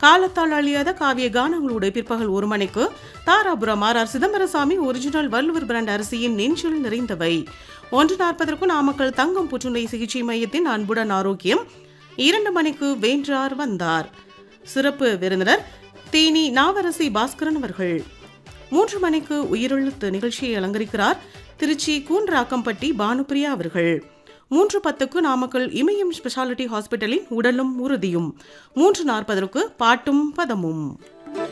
காலத்தால் அழியாத காவிய கானங்களோடு பிற்பகல் ஒரு மணிக்கு Dharapuram R R Chidambarasamy original Valluvar brand அரிசியின் நெஞ்சில் நிறைந்தவை ஒன்று நாற்பதற்கு நாமக்கல் தங்கம் புற்றுநோய் சிகிச்சை மையத்தின் அன்புடன் ஆரோக்கியம் இரண்டு மணிக்கு வேன்றார் வந்தார் சிறப்பு விருந்தினர் தேனி நாவரசி பாஸ்கரன் அவர்கள் மூன்று மணிக்கு உயிரெழுத்து நிகழ்ச்சியை அலங்கரிக்கிறார் திருச்சி கூன்றாக்கம்பட்டி பானுப்பிரியா அவர்கள் மூன்று பத்துக்கு நாமக்கல் இமயம் ஸ்பெஷாலிட்டி ஹாஸ்பிட்டலின் உடலும் உறுதியும் மூன்று நாற்பதற்கு பாட்டும் பதமும்